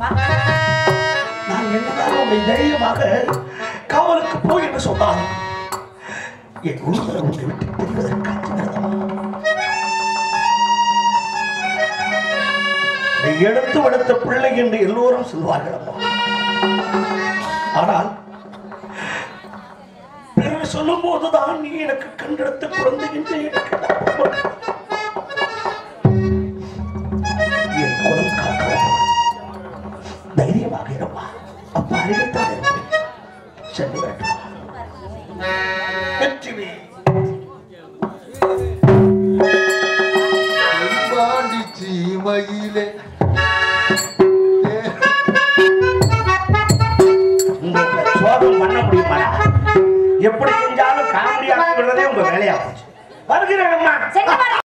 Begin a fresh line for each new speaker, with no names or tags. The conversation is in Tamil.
அப்பா
நான் என்னதான் உன்னை தைரியமாக காவலுக்கு போய் என்று சொன்னால் என் உறுப்பினர் உன்னை விட்டு தெரிவதற்காக விரதமா? நீ எடுத்து வளர்த்த பிள்ளை என்று எல்லோரும் சொல்வார்கள் அம்மா ஆனால் பிறர் சொல்லும் போதுதான் நீ எனக்கு கண்டெடுத்த குழந்தை என்று எனக்கு என் குலம் காக்கவும் தைரியமாக இருப்பா அப்பா அருகத்தான் இருப்பேன் சென்று வேண்டுமா வெற்றிவே
பாண்டி சீமையிலே
உங்களுக்கு சோகம் பண்ண முடியுமாடா எப்படி செஞ்சாலும் காமெடியாக விடுறதே உங்க வேலையா போச்சு வருகிறேன் அம்மா
சென்று வர